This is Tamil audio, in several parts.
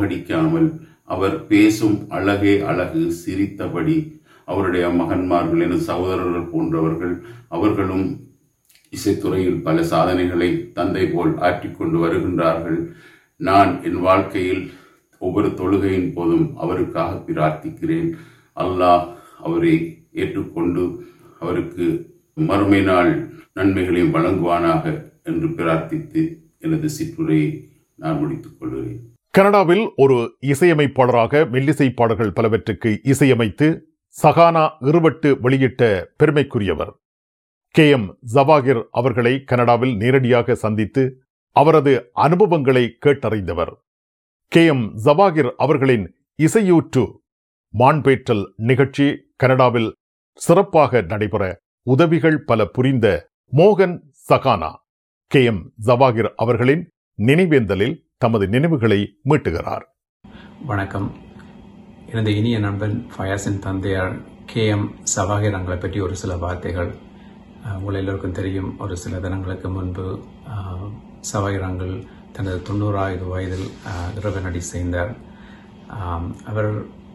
நோகடிக்காமல் அவர் பேசும் அழகே அழகு சிரித்தபடி அவருடைய மகன்மார்கள் என சகோதரர்கள் போன்றவர்கள் அவர்களும் இசைத்துறையில் பல சாதனைகளை தந்தை போல் ஆற்றிக்கொண்டு வருகின்றார்கள் நான் என் வாழ்க்கையில் ஒவ்வொரு தொழுகையின் போதும் அவருக்காக பிரார்த்திக்கிறேன் அல்லாஹ் அவரை ஏற்றுக்கொண்டு அவருக்கு மறுமை நாள் நன்மைகளையும் வழங்குவானாக என்று பிரார்த்தித்து எனது சிற்றுரையை நான் முடித்துக் கொள்கிறேன் கனடாவில் ஒரு இசையமைப்பாளராக மெல்லிசை பாடல்கள் பலவற்றுக்கு இசையமைத்து சகானா இருவட்டு வெளியிட்ட பெருமைக்குரியவர் கே எம் ஜவாகிர் அவர்களை கனடாவில் நேரடியாக சந்தித்து அவரது அனுபவங்களை கேட்டறிந்தவர் கே எம் ஜவாகிர் அவர்களின் இசையூற்று மாண்பேற்றல் நிகழ்ச்சி கனடாவில் சிறப்பாக நடைபெற உதவிகள் பல புரிந்த மோகன் சகானா கே எம் ஜவாகிர் அவர்களின் நினைவேந்தலில் தமது நினைவுகளை மீட்டுகிறார் வணக்கம் எனது இனிய நண்பன் ஃபயாஸின் தந்தையார் கே எம் சவாகிர் அவங்களை பற்றி ஒரு சில வார்த்தைகள் அஹ், உங்கள் எல்லோருக்கும் தெரியும் ஒரு சில தினங்களுக்கு முன்பு அஹ், சவாகிர் அங்கள் தனது தொண்ணூறாயிரம் வயதில் அஹ், இறைவனடி செய்தார் ஆம், அவர்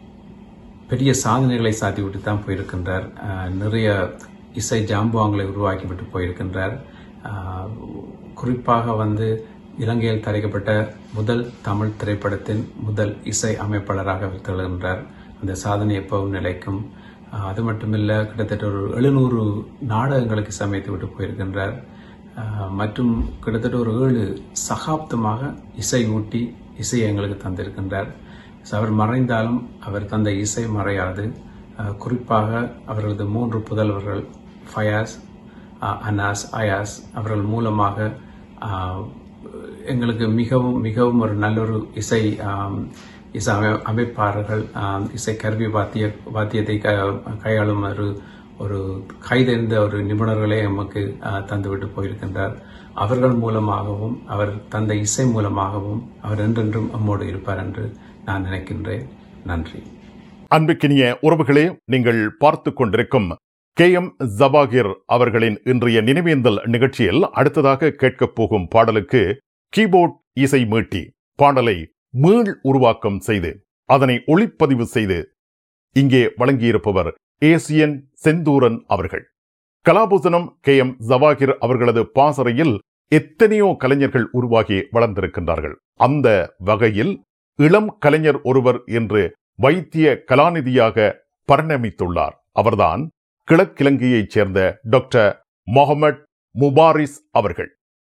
பெரிய சாதனைகளை சாத்திவிட்டு தான் போயிருக்கின்றார் அஹ், நிறைய இசை ஜாம்புவாங்களை உருவாக்கிவிட்டு போயிருக்கின்றார் அஹ், குறிப்பாக வந்து இலங்கையில் தயாரிக்கப்பட்ட முதல் தமிழ் திரைப்படத்தின் முதல் இசை அமைப்பாளராக அவர் திகழ்கின்றார் அந்த சாதனை எப்பவும் நிலைக்கும் அஹ், அது மட்டுமில்ல கிட்டத்தட்ட ஒரு எழுநூறு நாடகங்களுக்கு சமைத்து விட்டு போயிருக்கின்றார் அஹ், மற்றும் கிட்டத்தட்ட ஒரு ஏழு சகாப்தமாக இசை ஊட்டி இசையை எங்களுக்கு தந்திருக்கின்றார் So, அவர் மறைந்தாலும் அவர் தந்த இசை மறையாது அஹ், குறிப்பாக அவரது மூன்று புதல்வர்கள் ஃபயாஸ் அஹ், அனாஸ் அயாஸ் அவர்கள் மூலமாக அஹ், எங்களுக்கு மிகவும் மிகவும் ஒரு நல்லொரு இசை ஆம், இசை அமை- அமைப்பாளர்கள் ஆம், இசை கருவி வாத்திய வாத்தியத்தை க கையாளும் ஒரு ஒரு கைதெறிந்த ஒரு நிபுணர்களே நமக்கு ஆஹ், தந்துவிட்டு போயிருக்கின்றார் அவர்கள் மூலமாகவும் அவர் தந்த இசை மூலமாகவும் அவர் என்றென்றும் நம்மோடு இருப்பார் என்று நான் நினைக்கின்றேன் நன்றி அன்புக்கினிய உறவுகளே நீங்கள் பார்த்து கொண்டிருக்கும் கே எம் ஜபாகிர் அவர்களின் இன்றைய நினைவேந்தல் நிகழ்ச்சியில் அடுத்ததாக கேட்கப் போகும் பாடலுக்கு கீபோர்ட் இசை மீட்டி பாடலை மீள் உருவாக்கம் செய்து அதனை ஒளிப்பதிவு செய்து இங்கே வழங்கியிருப்பவர் ஏசியன் செந்தூரன் அவர்கள் கலாபூசணம் கே எம் ஜவாகிர் அவர்களது பாசறையில் எத்தனையோ கலைஞர்கள் உருவாகி வளர்ந்திருக்கின்றார்கள் அந்த வகையில் இளம் கலைஞர் ஒருவர் என்று வைத்திய கலாநிதியாக பரிணமித்துள்ளார் அவர்தான் கிழக்கிழங்கையைச் சேர்ந்த டாக்டர் மொஹமட் முபாரிஸ் அவர்கள்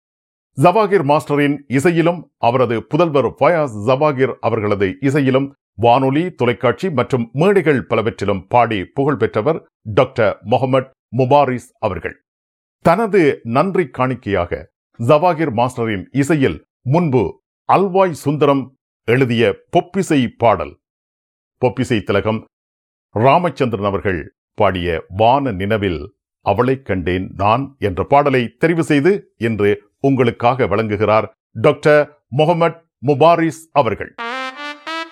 ஜவாகிர் மாஸ்டரின் இசையிலும் அவரது புதல்வர் ஃபயாஸ் ஜவாகிர் அவர்களது இசையிலும் வானொலி தொலைக்காட்சி மற்றும் மேடைகள் பலவற்றிலும் பாடி புகழ் பெற்றவர் டாக்டர் மொஹமட் முபாரிஸ் அவர்கள் தனது நன்றி காணிக்கையாக ஜவாகிர் மாஸ்டரின் இசையில் முன்பு அல்வாய் சுந்தரம் எழுதிய பொப்பிசை பாடல் பொப்பிசை திலகம் ராமச்சந்திரன் அவர்கள் பாடிய வான நினவில் அவளைக் கண்டேன் நான் என்ற பாடலை தெரிவு செய்து இன்று உங்களுக்காக வழங்குகிறார் டாக்டர் முகமட் முபாரிஸ் அவர்கள்